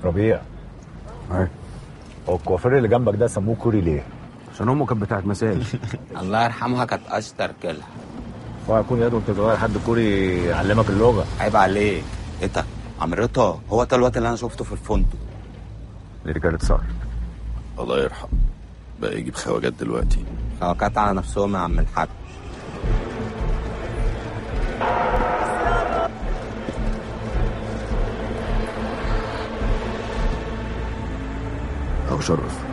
ربيع اهي هو الكوافير اللي جنبك ده سموه كوري ليه؟ عشان امه كانت بتاعت مسائل الله يرحمها كانت اشطر كلها هو يكون يا وانت صغير حد كوري يعلمك اللغه عيب عليك ايه ده عمرتها هو ده الوقت اللي انا شفته في الفندق دي رجاله صقر الله يرحم بقى يجيب خواجات دلوقتي خواجات على نفسهم يا عم الحاج ابو شرف